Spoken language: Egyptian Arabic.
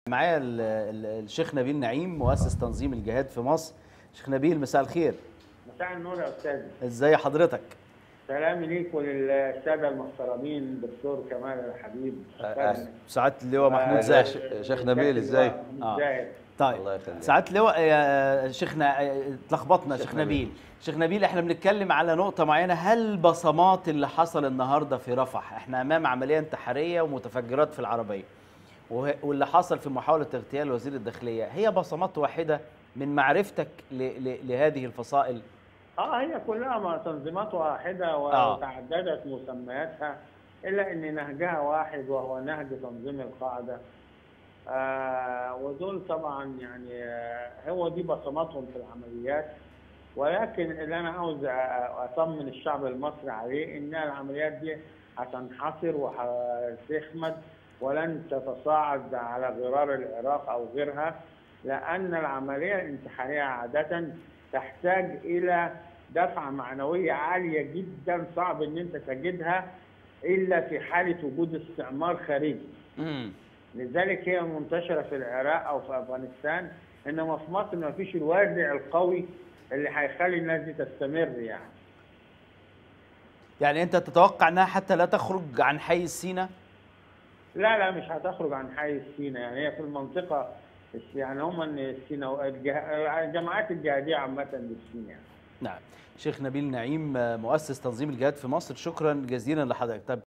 معايا ال- ال- الشيخ نبيل نعيم مؤسس تنظيم الجهاد في مصر شيخ نبيل مساء الخير مساء النور يا استاذ ازاي حضرتك سلامي ليك وللساده المحترمين دكتور كمال الحبيب أهلا. سعاده اللواء محمود آه، زاهد ش- شيخ نبيل، إزاي؟ محمود آه. زاهد. طيب الله يخليك. سعاده اللواء يا شيخنا آه، اتلخبطنا شيخ شيخ نبيل. نبيل شيخ نبيل احنا بنتكلم على نقطه معينه هل بصمات اللي حصل النهارده في رفح احنا امام عمليه انتحاريه ومتفجرات في العربيه وه- واللي حصل في محاوله اغتيال وزير الداخليه هي بصمات واحده من معرفتك ل- ل- لهذه الفصائل اه هي كلها ما- تنظيمات واحده آه. وتعددت مسمياتها الا ان نهجها واحد وهو نهج تنظيم القاعده آه ودول طبعا يعني آه هو دي بصماتهم في العمليات ولكن اللي انا عاوز أ- اطمن الشعب المصري عليه ان العمليات دي هتنحصر وهتخمد ولن تتصاعد على غرار العراق او غيرها لان العمليه الانتحاريه عاده تحتاج الى دفعه معنويه عاليه جدا صعب ان انت تجدها الا في حاله وجود استعمار خارجي امم لذلك هي منتشره في العراق او في افغانستان انما في مصر ما فيش الوازع القوي اللي هيخلي الناس دي تستمر يعني يعني انت تتوقع انها حتى لا تخرج عن حيز سينا لا لا مش هتخرج عن حيز سينا يعني هي في المنطقه الس- يعني هم إن السينا الجه- الجماعات الجهاديه عامه للسينا يعني. نعم شيخ نبيل نعيم مؤسس تنظيم الجهاد في مصر شكرا جزيلا لحضرتك طب